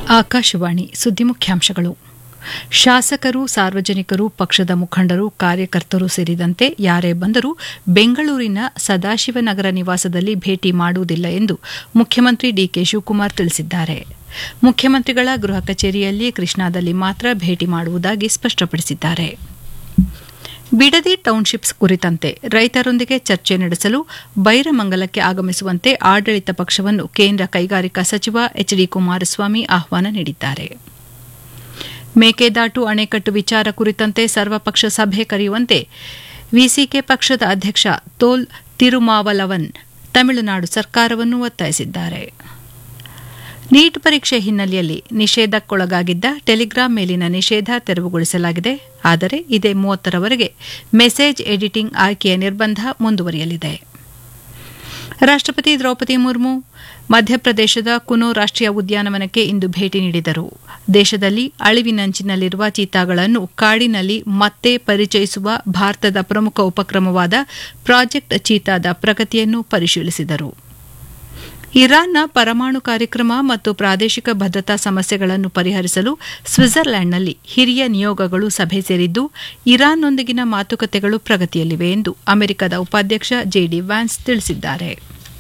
ಆಕಾಶವಾಣಿ ಸುದ್ದಿ ಮುಖ್ಯಾಂಶಗಳು ಶಾಸಕರು ಸಾರ್ವಜನಿಕರು ಪಕ್ಷದ ಮುಖಂಡರು ಕಾರ್ಯಕರ್ತರು ಸೇರಿದಂತೆ ಯಾರೇ ಬಂದರೂ ಬೆಂಗಳೂರಿನ ಸದಾಶಿವನಗರ ನಿವಾಸದಲ್ಲಿ ಭೇಟಿ ಮಾಡುವುದಿಲ್ಲ ಎಂದು ಮುಖ್ಯಮಂತ್ರಿ ಡಿಕೆ ಶಿವಕುಮಾರ್ ತಿಳಿಸಿದ್ದಾರೆ ಮುಖ್ಯಮಂತ್ರಿಗಳ ಗೃಹ ಕಚೇರಿಯಲ್ಲಿ ಕೃಷ್ಣಾದಲ್ಲಿ ಮಾತ್ರ ಭೇಟಿ ಮಾಡುವುದಾಗಿ ಸ್ಪಷ್ಟಪಡಿಸಿದ್ದಾರೆ ಬಿಡದಿ ಟೌನ್ಶಿಪ್ಸ್ ಕುರಿತಂತೆ ರೈತರೊಂದಿಗೆ ಚರ್ಚೆ ನಡೆಸಲು ಬೈರಮಂಗಲಕ್ಕೆ ಆಗಮಿಸುವಂತೆ ಆಡಳಿತ ಪಕ್ಷವನ್ನು ಕೇಂದ್ರ ಕೈಗಾರಿಕಾ ಸಚಿವ ಎಚ್ ಡಿ ಕುಮಾರಸ್ವಾಮಿ ಆಹ್ವಾನ ನೀಡಿದ್ದಾರೆ ಮೇಕೆದಾಟು ಅಣೆಕಟ್ಟು ವಿಚಾರ ಕುರಿತಂತೆ ಸರ್ವಪಕ್ಷ ಸಭೆ ಕರೆಯುವಂತೆ ವಿಸಿಕೆ ಪಕ್ಷದ ಅಧ್ಯಕ್ಷ ತೋಲ್ ತಿರುಮಾವಲವನ್ ತಮಿಳುನಾಡು ಸರ್ಕಾರವನ್ನು ಒತ್ತಾಯಿಸಿದ್ದಾರೆ ನೀಟ್ ಪರೀಕ್ಷೆ ಹಿನ್ನೆಲೆಯಲ್ಲಿ ನಿಷೇಧಕ್ಕೊಳಗಾಗಿದ್ದ ಟೆಲಿಗ್ರಾಂ ಮೇಲಿನ ನಿಷೇಧ ತೆರವುಗೊಳಿಸಲಾಗಿದೆ ಆದರೆ ಇದೇ ಮೂವತ್ತರವರೆಗೆ ಮೆಸೇಜ್ ಎಡಿಟಿಂಗ್ ಆಯ್ಕೆಯ ನಿರ್ಬಂಧ ಮುಂದುವರಿಯಲಿದೆ ರಾಷ್ಟಪತಿ ದ್ರೌಪದಿ ಮುರ್ಮು ಮಧ್ಯಪ್ರದೇಶದ ಕುನೋ ರಾಷ್ಟೀಯ ಉದ್ಯಾನವನಕ್ಕೆ ಇಂದು ಭೇಟಿ ನೀಡಿದರು ದೇಶದಲ್ಲಿ ಅಳಿವಿನಂಚಿನಲ್ಲಿರುವ ಚೀತಾಗಳನ್ನು ಕಾಡಿನಲ್ಲಿ ಮತ್ತೆ ಪರಿಚಯಿಸುವ ಭಾರತದ ಪ್ರಮುಖ ಉಪಕ್ರಮವಾದ ಪ್ರಾಜೆಕ್ಟ್ ಚೀತಾದ ಪ್ರಗತಿಯನ್ನು ಪರಿಶೀಲಿಸಿದರು ಇರಾನ್ನ ಪರಮಾಣು ಕಾರ್ಯಕ್ರಮ ಮತ್ತು ಪ್ರಾದೇಶಿಕ ಭದ್ರತಾ ಸಮಸ್ಯೆಗಳನ್ನು ಪರಿಹರಿಸಲು ಸ್ವಿಟ್ಜರ್ಲ್ಯಾಂಡ್ನಲ್ಲಿ ಹಿರಿಯ ನಿಯೋಗಗಳು ಸಭೆ ಸೇರಿದ್ದು ಇರಾನ್ನೊಂದಿಗಿನ ಮಾತುಕತೆಗಳು ಪ್ರಗತಿಯಲ್ಲಿವೆ ಎಂದು ಅಮೆರಿಕದ ಉಪಾಧ್ಯಕ್ಷ ಜೆಡಿ ವ್ಯಾನ್ಸ್ ತಿಳಿಸಿದ್ದಾರೆ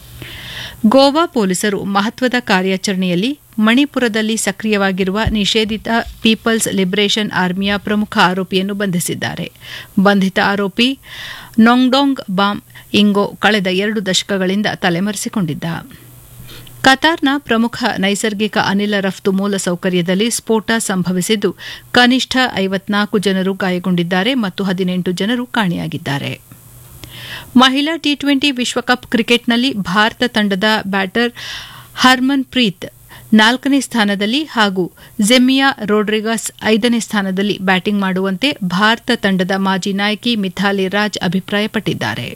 ಗೋವಾ ಪೊಲೀಸರು ಮಹತ್ವದ ಕಾರ್ಯಾಚರಣೆಯಲ್ಲಿ ಮಣಿಪುರದಲ್ಲಿ ಸಕ್ರಿಯವಾಗಿರುವ ನಿಷೇಧಿತ ಪೀಪಲ್ಸ್ ಲಿಬರೇಷನ್ ಆರ್ಮಿಯ ಪ್ರಮುಖ ಆರೋಪಿಯನ್ನು ಬಂಧಿಸಿದ್ದಾರೆ ಬಂಧಿತ ಆರೋಪಿ ನೊಂಗ್ಡೋಂಗ್ ಬಾಮ್ ಇಂಗೋ ಕಳೆದ ಎರಡು ದಶಕಗಳಿಂದ ತಲೆಮರೆಸಿಕೊಂಡಿದ್ದ ಕತಾರ್ನ ಪ್ರಮುಖ ನೈಸರ್ಗಿಕ ಅನಿಲ ರಫ್ತು ಮೂಲಸೌಕರ್ಯದಲ್ಲಿ ಸ್ಫೋಟ ಸಂಭವಿಸಿದ್ದು ಕನಿಷ್ಠ ಐವತ್ನಾಲ್ಕು ಜನರು ಗಾಯಗೊಂಡಿದ್ದಾರೆ ಮತ್ತು ಹದಿನೆಂಟು ಜನರು ಕಾಣೆಯಾಗಿದ್ದಾರೆ ಮಹಿಳಾ ಟಿ ಟ್ವೆಂಟಿ ವಿಶ್ವಕಪ್ ಕ್ರಿಕೆಟ್ನಲ್ಲಿ ಭಾರತ ತಂಡದ ಬ್ಯಾಟರ್ ಹರ್ಮನ್ ಪ್ರೀತ್ ನಾಲ್ಕನೇ ಸ್ಥಾನದಲ್ಲಿ ಹಾಗೂ ಜೆಮಿಯಾ ರೋಡ್ರಿಗಸ್ ಐದನೇ ಸ್ಥಾನದಲ್ಲಿ ಬ್ಯಾಟಿಂಗ್ ಮಾಡುವಂತೆ ಭಾರತ ತಂಡದ ಮಾಜಿ ನಾಯಕಿ ಮಿಥಾಲಿ ರಾಜ್ ಅಭಿಪ್ರಾಯಪಟ್ಟಿದ್ದಾರೆ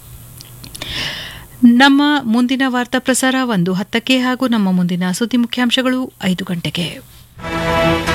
ನಮ್ಮ ಮುಂದಿನ ವಾರ್ತಾ ಪ್ರಸಾರ ಒಂದು ಹತ್ತಕ್ಕೆ ಹಾಗೂ ನಮ್ಮ ಮುಂದಿನ ಸುದ್ದಿ ಮುಖ್ಯಾಂಶಗಳು ಐದು ಗಂಟೆಗೆ